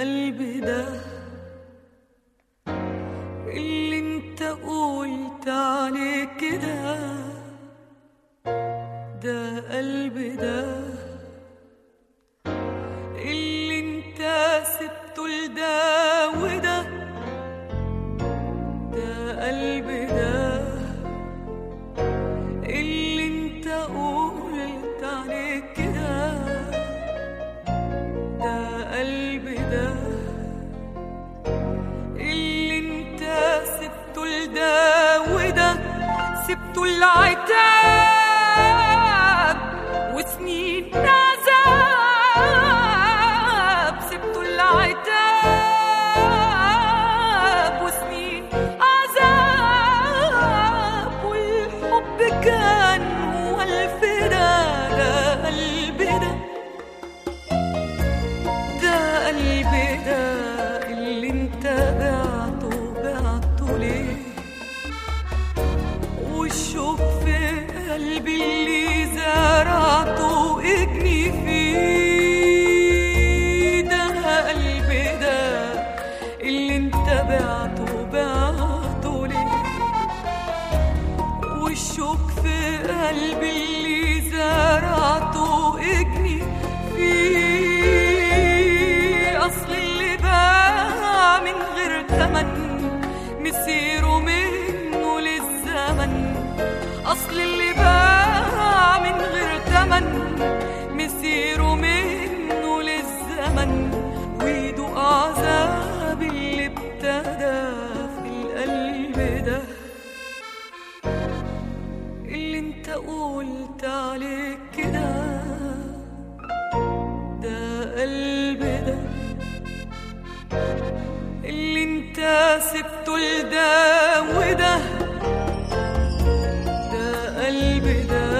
قلبي ده اللي انت قلت عليه كده ده قلبي ده اللي انت سبته لده وده ده قلبي ده اللي انت قلت عليه كده ده قلبي ده اللي انت سبته لده وده سبته العتاب وسنين عذاب سبته العتاب وسنين عذاب والحب كان هو الفدا ده قلبي ده ده قلبي ده اللي انت بعته بعته ليه والشوق في قلبي اللي زرعته اجني فيه ده قلبي ده اللي انت بعته بعته ليه والشوق في قلبي اللي زرعته اجني فيه اصل اللي باع من غير تمن مسيره منه للزمن اصل اللي باع من غير تمن مسيره منه للزمن ويدوق عذاب اللي ابتدى في القلب ده اللي انت قلت عليه كده ده قلبي ده اللي انت سبته لده وده ده قلبي ده